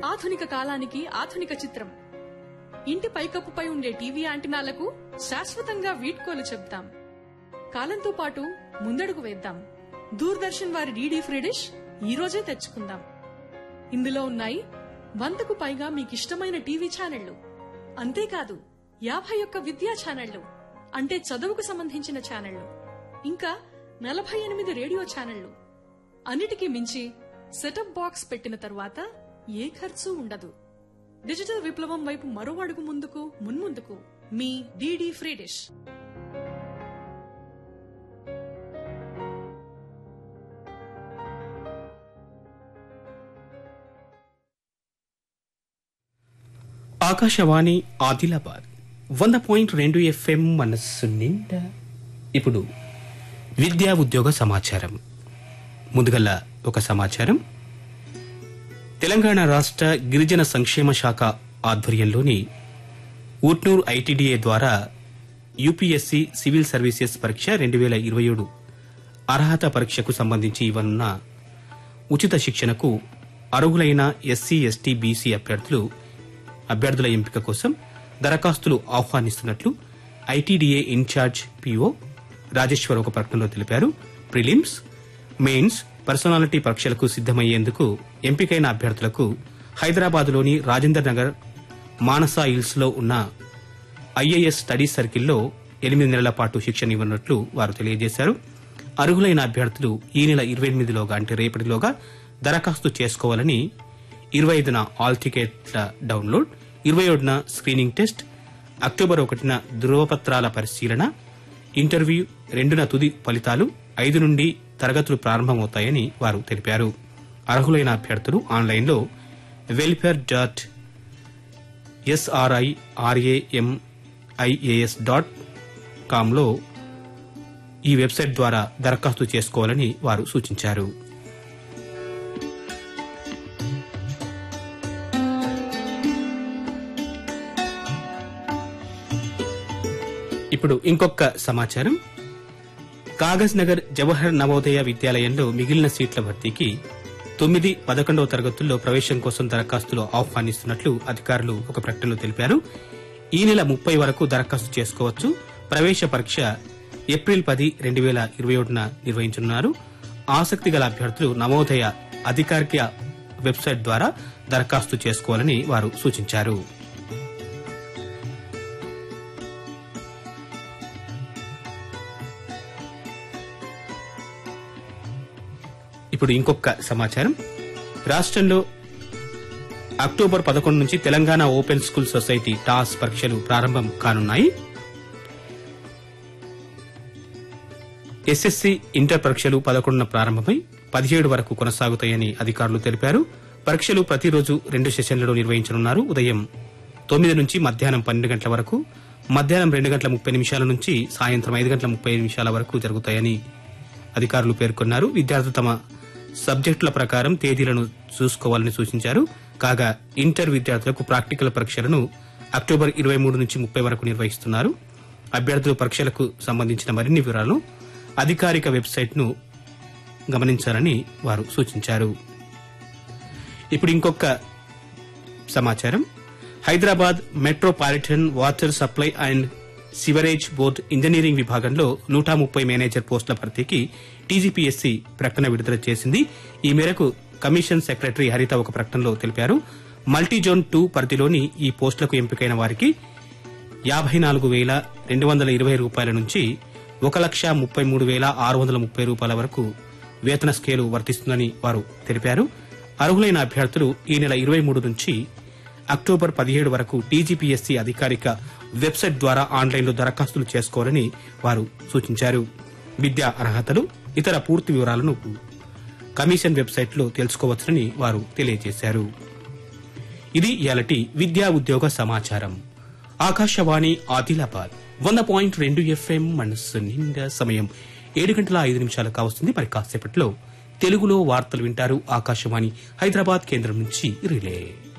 ఆధునిక కాలానికి ఆధునిక చిత్రం ఇంటి పైకప్పుపై ఉండే టీవీ యాంటినాలకు శాశ్వతంగా వీడ్కోలు చెప్తాం కాలంతో పాటు ముందడుగు వేద్దాం దూరదర్శన్ వారి డీడీ ఫ్రీ డిష్ ఈ రోజే తెచ్చుకుందాం ఇందులో ఉన్నాయి వందకు పైగా మీకిష్టమైన టీవీ ఛానళ్లు అంతేకాదు యాభై ఒక్క విద్యా ఛానళ్లు అంటే చదువుకు సంబంధించిన ఛానళ్లు ఇంకా నలభై ఎనిమిది రేడియో ఛానళ్లు అన్నిటికీ మించి సెటప్ బాక్స్ పెట్టిన తరువాత ఏ ఖర్చు ఉండదు డిజిటల్ విప్లవం వైపు మరో అడుగు ముందుకు మున్ముందుకు మీ DD free dish Akashvani Adilabad వంద పాయింట్ రెండు ఎఫ్ఎం మనస్సు నిండా ఇప్పుడు విద్యా ఉద్యోగ సమాచారం ముందుగల ఒక సమాచారం తెలంగాణ రాష్ట్ర గిరిజన సంక్షేమ శాఖ ఆధ్వర్యంలోని ఊట్నూర్ ఐటీడీఏ ద్వారా యూపీఎస్సీ సివిల్ సర్వీసెస్ పరీక్ష రెండు వేల ఇరవై ఏడు అర్హత పరీక్షకు సంబంధించి ఇవ్వనున్న ఉచిత శిక్షణకు అర్హులైన ఎస్సీ ఎస్టీ బీసీ అభ్యర్థులు అభ్యర్థుల ఎంపిక కోసం దరఖాస్తులు ఆహ్వానిస్తున్నట్లు ఐటీడీఏ ఇన్ఛార్జ్ పీఓ రాజేశ్వర్ ఒక ప్రకటనలో తెలిపారు ప్రిలిమ్స్ మెయిన్స్ పర్సనాలిటీ పరీక్షలకు సిద్దమయ్యేందుకు ఎంపికైన అభ్యర్థులకు హైదరాబాద్లోని రాజేందర్ నగర్ మానసా హిల్స్ లో ఉన్న ఐఏఎస్ స్టడీ సర్కిల్లో ఎనిమిది నెలల పాటు శిక్షణ ఇవ్వనున్నట్లు వారు తెలియజేశారు అర్హులైన అభ్యర్థులు ఈ నెల ఇరవై ఎనిమిదిలోగా అంటే రేపటిలోగా దరఖాస్తు చేసుకోవాలని ఇరవై ఐదున ఆల్ టికెట్ల డౌన్లోడ్ ఇరవై ఏడున స్క్రీనింగ్ టెస్ట్ అక్టోబర్ ఒకటిన ధృవపత్రాల పరిశీలన ఇంటర్వ్యూ రెండున తుది ఫలితాలు ఐదు నుండి తరగతులు ప్రారంభమవుతాయని వారు తెలిపారు అర్హులైన అభ్యర్థులు ఆన్లైన్లో welfare dot SRI RAMIAS dot కామ్లో ఈ వెబ్సైట్ ద్వారా దరఖాస్తు చేసుకోవాలని వారు సూచించారు ఇప్పుడు ఇంకొక సమాచారం కాగజ్ నగర్ జవహర్ నవోదయ విద్యాలయంలో మిగిలిన సీట్ల భర్తీకి తొమ్మిది పదకొండవ తరగతుల్లో ప్రవేశం కోసం దరఖాస్తులు ఆహ్వానిస్తున్నట్లు అధికారులు ఒక ప్రకటనలో తెలిపారు ఈ నెల ముప్పై వరకు దరఖాస్తు చేసుకోవచ్చు ప్రవేశ పరీక్ష ఏప్రిల్ పది రెండు వేల ఇరవై ఒకటిన నిర్వహించనున్నారు ఆసక్తి గల అభ్యర్థులు నవోదయ అధికారిక వెబ్సైట్ ద్వారా దరఖాస్తు చేసుకోవాలని వారు సూచించారు ఇప్పుడు ఇంకొక సమాచారం రాష్ట్రంలో అక్టోబర్ పదకొండు నుంచి Telangana open school society TOSS పరీక్షలు ప్రారంభం కానున్నాయి ఎస్ఎస్సి ఇంటర్ పరీక్షలు పదకొండున ప్రారంభమై పదిహేడు వరకు కొనసాగుతాయని అధికారులు తెలిపారు పరీక్షలు ప్రతిరోజు రెండు సెషన్లలో నిర్వహించనున్నారు ఉదయం తొమ్మిది నుంచి మధ్యాహ్నం పన్నెండు గంటల వరకు మధ్యాహ్నం రెండు గంటల ముప్పై నిమిషాల నుంచి సాయంత్రం ఐదు గంటల ముప్పై నిమిషాల వరకు జరుగుతాయని అధికారులు పేర్కొన్నారు విద్యార్థులు తమ సబ్జెక్టుల ప్రకారం తేదీలను చూసుకోవాలని సూచించారు కాగా ఇంటర్ విద్యార్థులకు ప్రాక్టికల్ పరీక్షలను అక్టోబర్ ఇరవై మూడు నుంచి ముప్పై వరకు నిర్వహిస్తున్నారు అభ్యర్థులు పరీక్షలకు సంబంధించిన మరిన్ని వివరాలు అధికారిక వెబ్సైట్ ను గమనించాలని వారు సూచించారు ఇప్పుడు ఇంకొక సమాచారం Hyderabad metropolitan water supply and sewerage board engineering విభాగంలో నూట ముప్పై మేనేజర్ పోస్టుల భర్తీకి టీజీపీఎస్సీ ప్రకటన విడుదల చేసింది ఈ మేరకు కమిషన్ సెక్రటరీ హరిత ఒక ప్రకటనలో తెలిపారు మల్టీజోన్ టూ పరిధిలోని ఈ పోస్టులకు ఎంపికైన వారికి యాభై నాలుగు వేల రెండు వందల ఇరవై రూపాయల నుంచి ఒక లక్ష ముప్పై మూడు వేల ఆరు వందల ముప్పై రూపాయల వరకు వేతన స్కేలు వర్తిస్తుందని వారు తెలిపారు అర్హులైన అభ్యర్థులు ఈ నెల ఇరవై మూడు నుంచి అక్టోబర్ పదిహేడు వరకు టీజీపీఎస్సీ అధికారిక వెబ్సైట్ ద్వారా ఆన్లైన్లో దరఖాస్తులు చేసుకోవాలని వారు సూచించారు విద్యా అర్హతలు ఇతర పూర్తి వివరాలను కమిషన్ వెబ్సైట్లో తెలుసుకోవచ్చునని వారు తెలియజేశారు ఇది ఇయాలటి విద్యా ఉద్యోగ సమాచారం ఆకాశవాణి ఆదిలాబాద్ వంద పాయింట్ రెండు ఎఫ్ఎం మనస్సు నిండా సమయం ఏడు గంటల ఐదు నిమిషాలు కావస్తుంది మరి కాసేపట్లో తెలుగులో వార్తలు వింటారు ఆకాశవాణి హైదరాబాద్ కేంద్రం నుంచి రిలే